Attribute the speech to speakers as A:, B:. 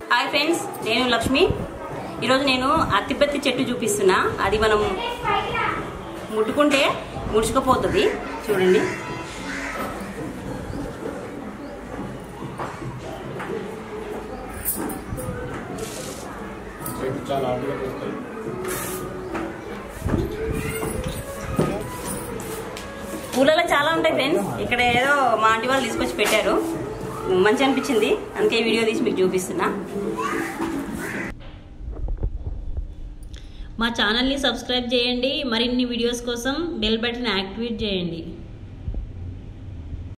A: hi friends నేను లక్ష్మి ఈరోజు నేను అత్తిపత్తి చెట్టు చూపిస్తున్నా అది మనం ముట్టుకుంటే ముడుచుకుపోతుంది చూడండి
B: చెట్టు చాలా అడ్డుగా వస్తాయి
A: పూలలో చాలా ఉంటాయి ఫ్రెండ్స్ ఇక్కడ ఏదో మా ఆంటీ వాళ్ళు తీసుకొచ్చి పెట్టారు మంచి అనిపించింది అందుకే ఈ వీడియో తీసి మీకు చూపిస్తున్నా
C: మా ఛానల్ని సబ్స్క్రైబ్ చేయండి మరిన్ని వీడియోస్ కోసం బెల్ బటన్ యాక్టివేట్ చేయండి